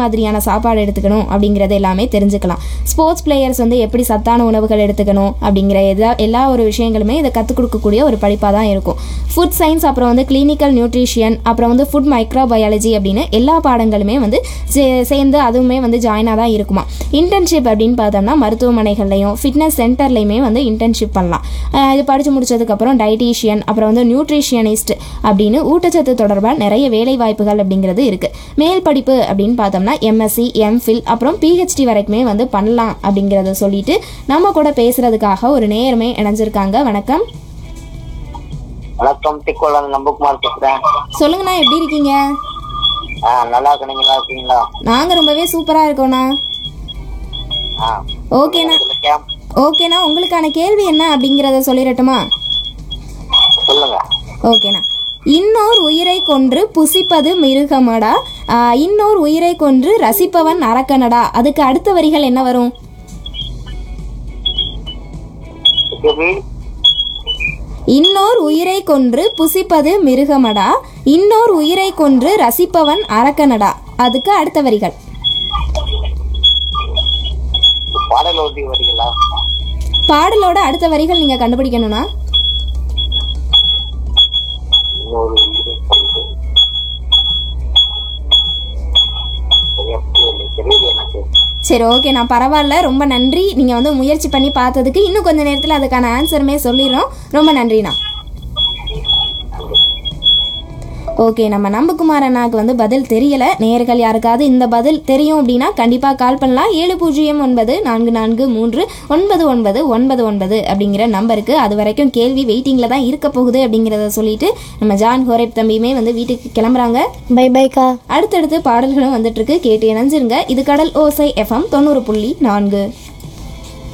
மாதிரியான சாப்பாடு எடுத்துக்கணும் அப்படிங்கிறது எல்லாமே தெரிஞ்சுக்கலாம் ஸ்போர்ட்ஸ் பிளேயர்ஸ் வந்து எப்படி சத்தான உணவுகள் எடுத்துக்கணும் அப்படிங்கிற எல்லா எல்லா ஒரு விஷயங்களுமே இதை கற்றுக் கொடுக்கக்கூடிய ஒரு படிப்பாக தான் இருக்கும் ஃபுட் சயின்ஸ் அப்புறம் வந்து கிளினிக்கல் நியூட்ரிஷியன் அப்புறம் வந்து ஃபுட் மைக்ரோபயாலஜி அப்படின்னு எல்லா பாடங்களுமே வந்து சே- சேர்ந்து அதுவுமே வந்து ஜாயினாக தான் இருக்குமா இன்டர்ன்ஷிப் அப்படின்னு பார்த்தோம்னா மருத்துவமனைகள்லையும் ஃபிட்னஸ் சென்டர்லையுமே வந்து இன்டர்ன்ஷிப் பண்ணலாம் அஹ் இது படித்து முடிச்சதுக்கப்புறம் டயட்டீஷியன் அப்புறம் வந்து நியூட்ரிஷியனிஸ்ட் அப்படின்னு ஊட்டச்சத்து தொடர்பாக நிறைய வேலை வாய்ப்புகள் அப்படிங்கிறது இருக்குது மேல் படிப்பு அப்படின்னு பார்த்தோம்னா எம்எஸ்சி எம்ஃபில் அப்புறம் பிஹெச்டி வரைக்குமே வந்து பண்ணலாம் அப்படிங்கிறத சொல்லிட்டு நம்ம கூட பேசுறதுக்காக ஒரு நேயருமே இணைஞ்சிருக்காங்க வணக்கம் வணக்கம் திக்கோளம் நம்பகுமார் பேசுறேன் சொல்லுங்கண்ணா எப்படி இருக்கீங்க ஆ நல்லா இருக்கு நீங்க நல்லா இருக்கீங்களா நாங்கள் ரொம்பவே சூப்பராக இருக்கோண்ணா ஆ ஓகேண்ணா இதுல கேம்ப் ஓகேண்ணா உங்களுக்கான கேள்வி என்ன அப்படிங்கிறத சொல்லிடட்டுமா சொல்லுங்க ஓகேண்ணா இன்னோர் உயிரை கொன்று புசிப்பது மிருகமடா ஆ, இன்னோர் உயிரை கொன்று ரசிப்பவன் அரக்கனடா அதுக்கு அடுத்த வரிகள் என்ன வரும் கேள்வி இன்னோர் உயிரை கொன்று புசிப்பது மிருகமடா இன்னோர் உயிரை கொன்று ரசிப்பவன் அரக்கனடா அதுக்கு அடுத்த வரிகள் பாடல் ஓட்டி வரீங்களா பாடலோட அடுத்த வரிகள் நீங்க கண்டுபிடிக்கணும்னா இன்னொரு உயிரை கொண்டு. சரியா புரியல. தெரியல எனக்கு சரி ஓகே நான் பரவாயில்ல ரொம்ப நன்றி நீங்கள் வந்து முயற்சி பண்ணி பார்த்ததுக்கு இன்னும் கொஞ்ச நேரத்தில் அதுக்கான ஆன்சருமே சொல்லிடுறோம் ரொம்ப நன்றிண்ணா ஓகே நம்ம நம்பகுமார் அண்ணாக்கு வந்து பதில் தெரியல நேர்கள் யாருக்காவது இந்த பதில் தெரியும் அப்படின்னா கண்டிப்பாக கால் பண்ணலாம் ஏழு பூஜ்ஜியம் ஒன்பது நான்கு நான்கு மூன்று ஒன்பது ஒன்பது ஒன்பது ஒன்பது அப்படிங்கிற நம்பருக்கு அது வரைக்கும் கேள்வி வெயிட்டிங்கில் தான் இருக்க போகுது அப்படிங்கிறத சொல்லிட்டு நம்ம ஜான் ஹோரேப் தம்பியுமே வந்து வீட்டுக்கு கிளம்புறாங்க பை பைக்கா அடுத்தடுத்து பாடல்களும் வந்துட்டு இருக்கு கேட்டு இணைஞ்சிருங்க இது கடல் ஓசை எஃப்எம் தொண்ணூறு புள்ளி நான்கு